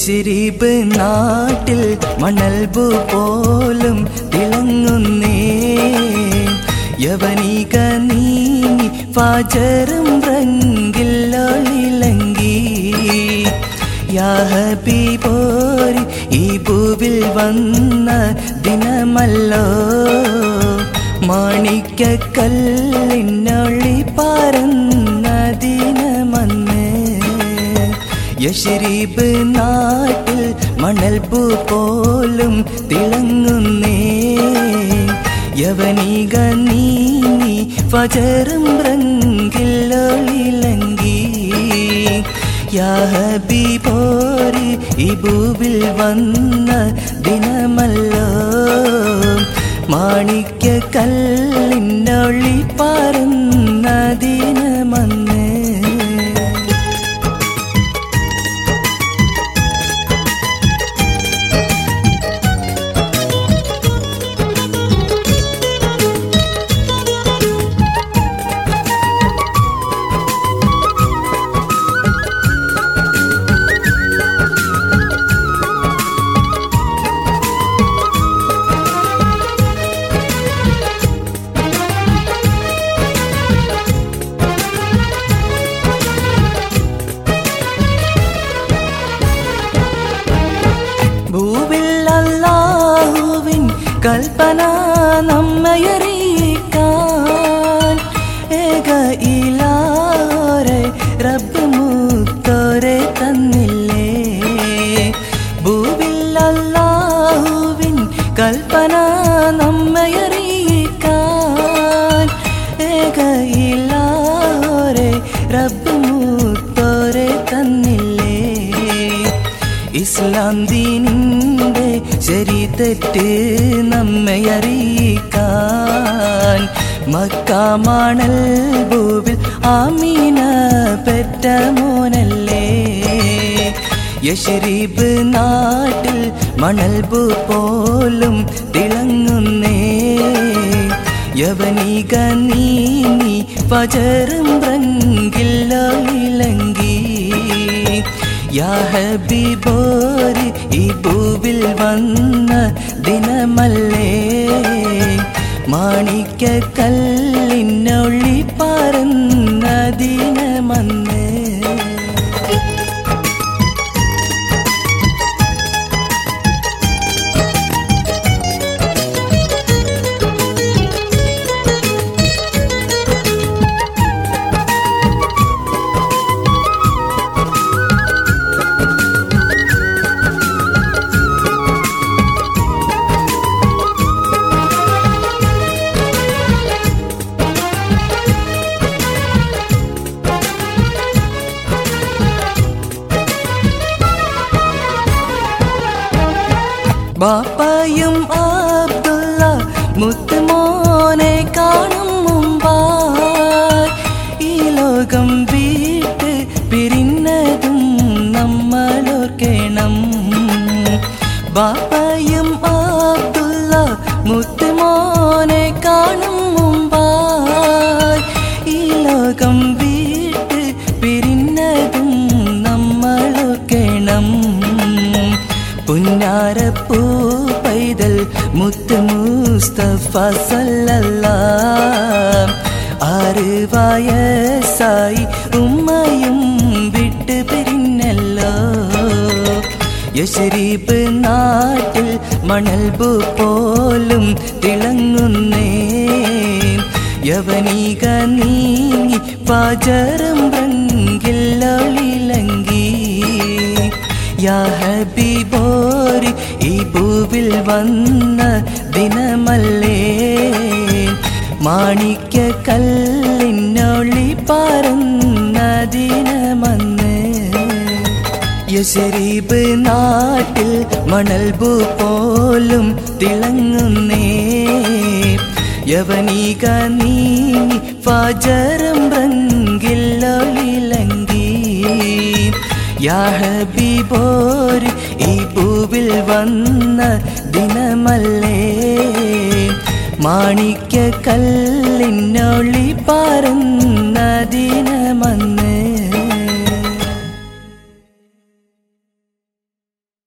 യശരീബ് നാട്ടിൽ മണൽബു പോലും തിളങ്ങുന്നേ യവനിക നീങ്ങി ഫാജറും റങ്കില്ലൊളിലങ്കി യാഹബീബോരി ഈ ഭൂവിൽ വന്ന ദിനമല്ലോ മാണിക്കക്കല്ലിനൊളി പരന്ന ദിനമന്ന് യശരീബ് നാട്ടിൽ മണൽപൂ പോലും തിളങ്ങുന്നേ യവനിക നീങ്ങി ഫജറും റങ്കില്ലൊളിലങ്കി യാഹബീബോര് ഈ ഭൂവിൽ വന്ന ദിനമല്ലോ മാണിക്യ കല്ലിനൊളി പറന്ന ദിനമന്ന് ഭൂവിൽ അല്ലാഹുവിൻ കൽപ്പന നമ്മയറിയിക്കാൻ ഏക ഇലാരെ റബ്ബ് മുത്തോരെ തന്നില്ലേ ഭൂവിൽ അല്ലാഹുവിൻ കൽപ്പന നമ്മയറിയിക്കാൻ ഏക ഇലാരെ റബ്ബ് മുത്തോരെ തന്നില്ലേ ഇസ്ലാം ദീനിന്റെ ശരി തെറ്റ് നമ്മെ അറിയിക്കാൻ മക്കാമാണൽ ഭൂവിൽ ആമീന പെറ്റ മോനല്ലേ യശരീബ് നാട്ടിൽ മണൽബു പോലും തിളങ്ങുന്നേ യവനിക നീങ്ങി ഫജറും റങ്കില്ലൊളിലങ്കി യാഹബിബോര് ഈ ഭൂവിൽ വന്ന ദിനമല്ലേ മാണിക്യ കല്ലിനൊളി പറന്ന ദിനമന്ന് ബാപ്പയും അബ്ദുള്ള മുത്തുമോനെ കാണും മുമ്പായി ഈ ലോകം വീട്ട് പിരിന്നതും നമ്മളോർക്കണം ബാപ്പയും അബ്ദുള്ള മുത്തുമോനെ കാണും മുമ്പായി ഈ ലോകം വീട്ട് പിരിന്നതും നമ്മളോർക്കണം പുന്നാരപ്പൂ പൈതൽ മുത്ത് മുസ്തഫ സല്ലല്ല ആറ് വയസ്സായി ഉമ്മയും വിട്ട് പിരിഞ്ഞല്ലോ യശരീബ് നാട്ടിൽ മണൽബു പോലും തിളങ്ങുന്നേ യവനിക നീങ്ങി പാചരം റങ്കില്ലൊളിലങ്കി യാഹബിബോരി ഈ ഭൂവിൽ വന്ന ദിനമല്ലേ മാണിക്യ കല്ലിനൊളി പറന്ന ദിനമന്ന് യശരീബ് നാട്ടിൽ മണൽബു പോലും തിളങ്ങുന്നേ യവനിക നീങ്ങി ഫാജരം റങ്കില്ലൊളിലങ്കി യാഹബിബോര് ഈ ഭൂവിൽ വന്ന ദിനമല്ലേ മാണിക്യ കല്ലിനൊളി പറന്ന